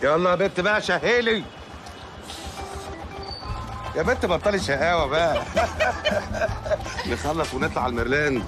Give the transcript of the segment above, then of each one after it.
يلا يا بنت بقى شهيلي يا بنت بطلي شقاوة بقى نخلص ونطلع على الميرلاند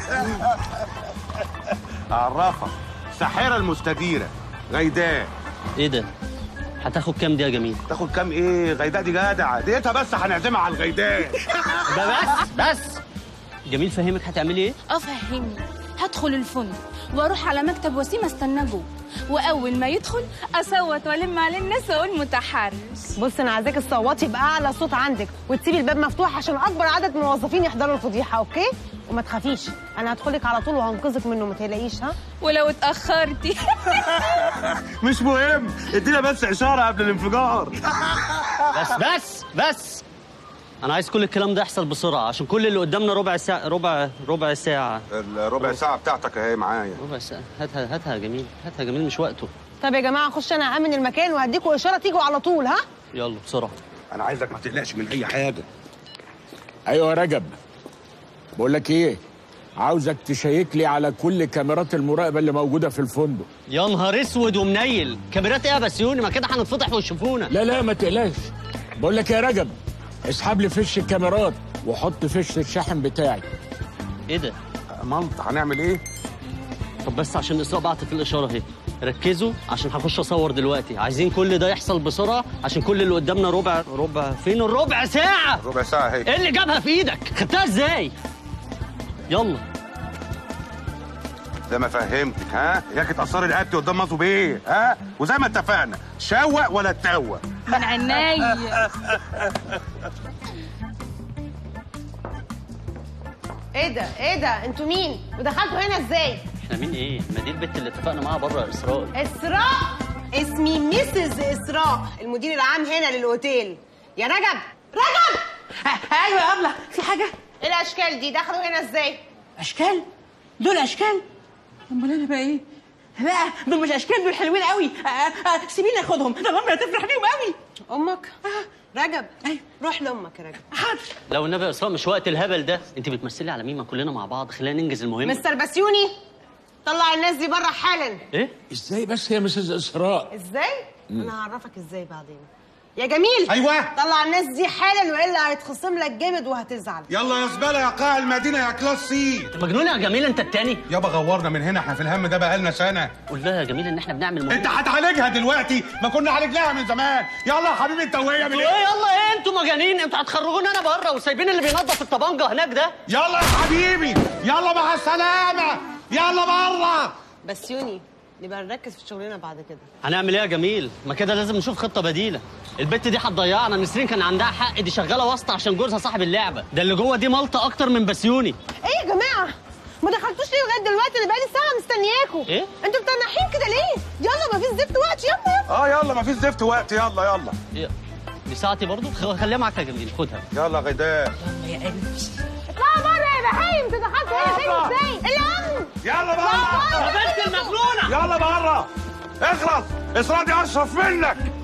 عرفة الساحرة المستديرة غيداء ايه ده هتاخد كام دي يا جميل تاخد كام ايه غيداء دي جدعة ديتها بس هنعزمها على الغيداء ده بس بس جميل فهمك هتعملي ايه افهمني هدخل الفندق واروح على مكتب وسيم استنى جوه واول ما يدخل اصوت والم على الناس واقول متحرش بص انا عايزاك تصوتي باعلى صوت عندك وتسيبي الباب مفتوح عشان اكبر عدد من الموظفين يحضروا الفضيحه اوكي وما تخافيش انا هدخلك على طول وهنقذك منه ما تقلقيش ها ولو اتاخرتي مش مهم ادينا بس اشارة قبل الانفجار بس بس بس انا عايز كل الكلام ده يحصل بسرعه عشان كل اللي قدامنا ربع ساعه ربع ربع ساعه الربع ساعة بتاعتك اهي معايا ربع ساعه هاتها هاتها يا جميل هاتها يا جميل مش وقته طب يا جماعه خش انا امن المكان وهديكوا اشاره تيجوا على طول ها يلا بسرعه انا عايزك ما تقلقش من اي حاجة ايوه يا رجب بقول لك ايه عاوزك تشيك لي على كل كاميرات المراقبه اللي موجوده في الفندق يا نهار اسود ومنيل كاميرات ايه يا بسيوني ما كده هنتفضح ويشوفونا لا لا ما تقلقش بقول لك يا رجب اسحب لي فش الكاميرات وحط فش الشاحن بتاعي ايه ده ملط هنعمل ايه طب بس عشان اسراء بعتت الاشاره اهي ركزوا عشان هخش اصور دلوقتي عايزين كل ده يحصل بسرعه عشان كل اللي قدامنا ربع ربع فين الربع ساعه ربع ساعة اهي ايه اللي جابها في ايدك خدتها ازاي يلا زي ما فهمتك ها اياك تأثري رقبتي قدام مازو بيه ها وزي ما اتفقنا شوق ولا تتوق من عينيا ايه ده ايه ده انتوا مين ودخلتوا هنا ازاي احنا مين ايه ما دي البت اللي اتفقنا معاها بره يا اسراء اسراء اسمي ميسز اسراء المدير العام هنا للاوتيل يا رجب رجب ايوه يا ابله في حاجه ايه الاشكال دي دخلوا هنا ازاي اشكال دول اشكال امال انا بقى ايه لا دول مش اشكال دول حلوين قوي آه، آه، سيبيني اخدهم ده ماما هتفرح بيهم قوي امك رجب أيوة. روح لامك يا رجب حاضر لو النبي يا اسراء مش وقت الهبل ده انت بتمثلي على مين ما كلنا مع بعض خلينا ننجز المهم مستر بسيوني طلع الناس دي بره حالا ايه ازاي بس يا مسز اسراء ازاي انا هعرفك ازاي بعدين يا جميل أيوة. طلع الناس دي حالا والا هيتخصم لك جامد وهتزعل يلا يا زبالة يا قاع المدينة يا كلاس سي انت مجنون يا جميل انت التاني يابا غورنا من هنا احنا في الهم ده بقالنا سنة قول لها يا جميل ان احنا بنعمل مهم انت هتعالجها دلوقتي ما كنا عالجناها من زمان يلا يا حبيبي انت وهي من ايه يلا ايه انتوا مجانين انتوا هتخرجوني انا بره وسايبين اللي بينظف الطبنجه هناك ده يلا يا حبيبي يلا مع السلامة يلا بره بسيوني نبقى نركز في شغلنا بعد كده هنعمل ايه يا جميل ما كده لازم نشوف خطه بديله البت دي هتضيعنا نسرين كان عندها حق دي شغاله واسطه عشان جوزها صاحب اللعبه ده اللي جوه دي ملطه اكتر من بسيوني ايه يا جماعه ما دخلتوش ليه لغايه دلوقتي انا بقالي ساعه مستنياكوا إيه؟ انتوا متنحين كده ليه يلا ما فيش زفت وقت يلا يلا اه يلا ما فيش زفت وقت يلا يلا إيه؟ دي ساعتي برضو خ- خليها معاك يا جميل خدها يلا غداء اطلعوا بره يا بهايم انتوا دخلتوا هنا فين ازاي الامن يلا بره يا بنت المجنونه يلا بره اخلص اسرائيل دي اشرف منك